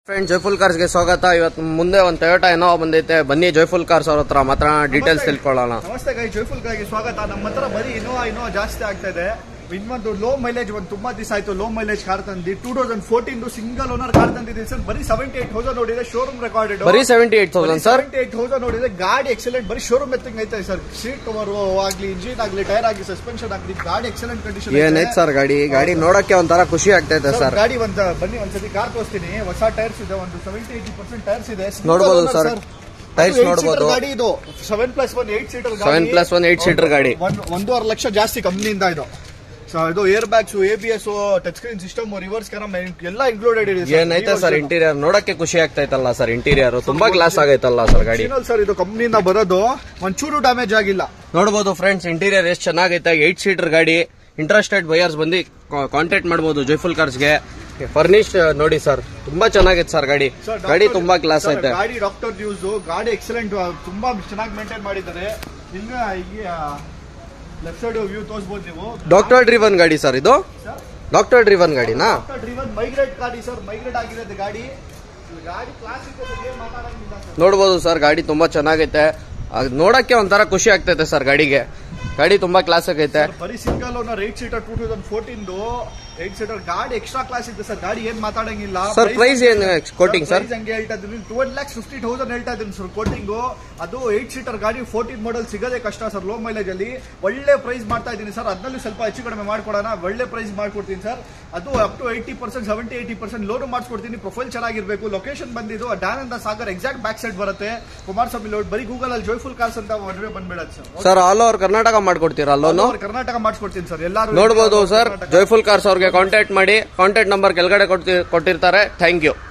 Friend ಜೈಫುಲ್ ಕಾರ್ಸ್ಗೆ ಸ್ವಾಗತ ಇವತ್ತು ಮುಂದೆ ಒಂದು ಟೊಯೋಟಾ ಏನೋ ಬಂದೈತೆ ಬನ್ನಿ ಜೈಫುಲ್ ಕಾರ್ಸ್ ಅವ್ರ ಹತ್ರ ಮಾತ್ರ ಡೀಟೇಲ್ಸ್ ತಿಳ್ಕೊಳ್ಳೋಣ ನಮಸ್ತೆ ಗೈ ಜೈಫುಲ್ ಗಾಗಿ ಸ್ವಾಗತ ನಮ್ಮ ಹತ್ರ ಬರೀ ಇನೋವಾ ಇನೋವಾ ಜಾಸ್ತಿ ಆಗ್ತಾ ಇದೆ ಇನ್ನೊಂದು ಲೋ ಮೈಲೇಜ್ ಒಂದು ತುಂಬಾ ದಿವಸ ಆಯ್ತು ಲೋ ಮೈಲೇಜ್ ಕಾರ್ ತಂದಿ two thousand fourteen single owner car ತಂದಿದ್ದೀವಿ ಸರ್ ಬರೀ ಸೆವೆಂಟಿ ಏಟ್ ತೌಸಂಡ್ ನೋಡಿದೆ ಶೋರೂಮ್ ರೆಕಾರ್ಡೆಡ್ ಬರೀ seventy eight thousand sir seventy eight thousand ನೋಡಿದೆ ಗಾಡಿ ಎಕ್ಸಲೆಂಟ್ ಬರೀ ಶೋರೂಮ್ ಎತ್ತಿಂಗ್ ಐತೆ ಸರ್ ಸೀಟ್ ಕವರ್ ಆಗ್ಲಿ ಇಂಜಿನ್ ಆಗ್ಲಿ ಟೈರ್ ಆಗ್ಲಿ ಸಸ್ಪೆನ್ಷನ್ ಆಗ್ಲಿ ಗಾಡಿ ಎಕ್ಸಲೆಂಟ್ ಕಂಡೀಷನ್ ಏನೈತೆ ಸರ್ ಗಾಡಿ ಗಾಡಿ ನೋಡಕ್ಕೆ ಒಂಥರ ಖುಷಿ ಆಗ್ತೈತೆ ಸರ್ ಗಾಡಿ ಒಂದು ಬನ್ನಿ ಒಂದ್ಸತಿ ಕಾರ್ ತೋರಿಸ್ತೀನಿ ಹೊಸ ಟೈರ್ಸ್ ಇದೆ ಒಂದು ಸೆವೆಂಟಿ ಏಟಿ ಪರ್ಸೆಂಟ್ ಟೈರ್ಸ್ ಇದೆ Single ನೋಡ್ಬೋದು owner, sir. sir. Tyres ಅದು eight ನೋಡ್ಬೋದು. seater ಗಾಡಿ ಇದು seven plus one eight seater seven plus one eight seater ಗಾಡಿ ಒಂದು ಒಂದೂವರೆ ಲಕ್ಷ ಜಾಸ್ತಿ ಕಂಪ್ನಿಯಿಂದ ಇದು ಸೊ ಇದು airbags A B S touch screen system reverse ಕ್ಯಾರಮ್ ಎಲ್ಲ ಇನ್ಕ್ಲೂಡೆಡ್ ಇದೆ ಏನೈತೆ ಸರ್ ಇಂಟೀರಿಯರ್ ನೋಡಕ್ಕೆ ಖುಷಿ ಆಗ್ತೈತಲ್ಲ ಸರ್ ಇಂಟೀರಿಯರ್ ತುಂಬಾ ಗ್ಲಾಸ್ ಆಗೈತಲ್ಲ ಸರ್ ಗಾಡಿ ಸರ್ ಇದು ಕಂಪ್ನಿಯಿಂದ ಬರೋದು ಒಂಚೂರು ಡ್ಯಾಮೇಜ್ ಆಗಿಲ್ಲ ನೋಡ್ಬೋದು ಫ್ರೆಂಡ್ಸ್ ಇಂಟೀರಿಯರ್ ಎಷ್ಟು ಚೆನ್ನಾಗೈತೆ ಏಟ್ ಸೀಟರ್ ಗಾಡಿ ಇಂಟ್ರೆಸ್ಟೆಡ್ ಬಯರ್ಸ್ ಬಂದು ಕಾಂಟ್ಯಾಕ್ಟ್ ಮಾಡ್ಬೋದು ಜೈಫುಲ್ ಕಾರ್ಸ್ಗೆ ಫರ್ನಿಶ್ ನೋಡಿ ಸರ್ ತುಂಬಾ ಚೆನ್ನಾಗೈತೆ ಸರ್ ಗಾಡಿ Sir, ಗಾಡಿ doctor- ತುಂಬಾ ಕ್ಲಾಸ್ sir, ಐತೆ ಗಾಡಿ ಡಾಕ್ಟರ್ ನ್ಯೂಸ್ ಗಾಡಿ ಎಕ್ಸಲೆಂಟ್ ತುಂಬಾ ಚೆನ್ನಾಗಿ ಮೇಂಟೈನ್ ಮಾಡಿದ್ದಾರೆ ಇನ್ನ ಈ ಲೆಫ್ಟ್ ಸೈಡ್ ವ್ಯೂ ತೋರಿಸಬಹುದು ನೀವು ಡಾಕ್ಟರ್ ಡ್ರಿವನ್ ಗಾಡಿ ಸರ್ ಇದು ಸರ್ ಡಾಕ್ಟರ್ ಡ್ರಿವನ್ ಗಾಡಿನಾ ಡಾಕ್ಟರ್ ಡ್ರಿವನ್ ಮೈಗ್ರೇಟ್ ಗಾಡಿ ಸರ್ ಮೈಗ್ರೇಟ್ ಆಗಿರೋದು ಗಾಡಿ ಗಾಡಿ ಕ್ಲಾಸಿಕ್ ಏನ್ ಮಾತಾಡಂಗಿಲ್ಲ ಸರ್ ನೋಡ್ಬೋದು ಸರ್ ಗಾಡಿ ತುಂಬಾ ಚೆನ್ನಾಗೈತೆ ಅದ್ ನೋಡಕ್ಕೆ ಒಂಥರ ಖುಷಿ ಆಗ್ತೈತೆ ಸರ್ ಗಾಡಿಗೆ ಗಾಡಿ ತುಂಬಾ ಕ್ಲಾಸ್ ಆಗೈತೆ ಬರೀ single owner eight seater two thousand fourteen eight seater ಗಾಡಿ ಎಕ್ಸ್ಟ್ರಾ ಕ್ಲಾಸ್ ಇದೆ ಸರ್ ಗಾಡಿ ಏನ್ ಮಾತಾಡಂಗಿಲ್ಲ ಸರ್ ಪ್ರೈಸ್ ಏನ್ ಕೋಟಿಂಗ್ ಸರ್ ಪ್ರೈಸ್ ಹಂಗೆ ಹೇಳ್ತಾ ಇದ್ದೀನಿ ಟೂ ಲ್ಯಾಕ್ಸ್ ಫಿಫ್ಟಿ ತೌಸಂಡ್ ಹೇಳ್ತಾ ಇದ್ದೀನಿ ಸರ್ ಕೋಟಿಂಗು ಅದು ಏಟ್ ಸೀಟರ್ ಗಾಡಿ ಫೋರ್ಟೀನ್ ಮಾಡಲ್ ಸಿಗೋದೇ ಕಷ್ಟ ಸರ್ ಲೋ ಮೈಲೇಜ್ ಅಲ್ಲಿ ಒಳ್ಳೆ ಪ್ರೈಸ್ ಮಾಡ್ತಾ ಇದ್ದೀನಿ ಸರ್ ಅದರಲ್ಲಿ ಸ್ವಲ್ಪ ಹೆಚ್ಚು ಕಡಿಮೆ ಮಾಡ್ಕೊಡೋಣ ಒಳ್ಳೆ ಪ್ರೈಸ್ ಮಾಡ್ಕೊಡ್ತೀನಿ ಸರ್ ಅದು up to eighty percent seventy eighty percent loan ಮಾಡಿಸ್ಕೊಡ್ತೀನಿ ಪ್ರೊಫೈಲ್ ಚೆನ್ನಾಗಿರ್ಬೇಕು ಲೊಕೇಶನ್ ಬಂದಿದ್ದು Dayananda Sagar exact back side ಬರುತ್ತೆ ಕುಮಾರಸ್ವಾಮಿ ಲೋಡ್ ಬರೀ ಗೂಗಲ್ ಅಲ್ಲಿ ಜೋಯ್ಫುಲ್ ಕಾರ್ಸ್ ಅಂತ ಮದುವೆ ಬಂದ್ಬಿಡತ್ತೆ sir sir all over Karnataka ಮಾಡ್ಕೊಡ್ತೀರಾ ಲೋನು ಅವ್ರು ಕರ್ನಾಟಕ ಮಾಡಿಸ್ಕೊಡ್ತೀನಿ ಸರ್ ಎಲ್ಲರೂ ನೋಡ್ಬೋದು ಸರ್ ಜೈಫುಲ್ ಕಾರ್ಸ್ ಅವ್ರಿಗೆ ಕಾಂಟ್ಯಾಕ್ಟ್ ಮಾಡಿ ಕಾಂಟ್ಯಾಕ್ಟ್ ನಂಬರ್ ಕೆಳಗಡೆ ಕೊಡ್ತಿ- ಕೊಟ್ಟಿರ್ತಾರೆ ಥ್ಯಾಂಕ್ ಯು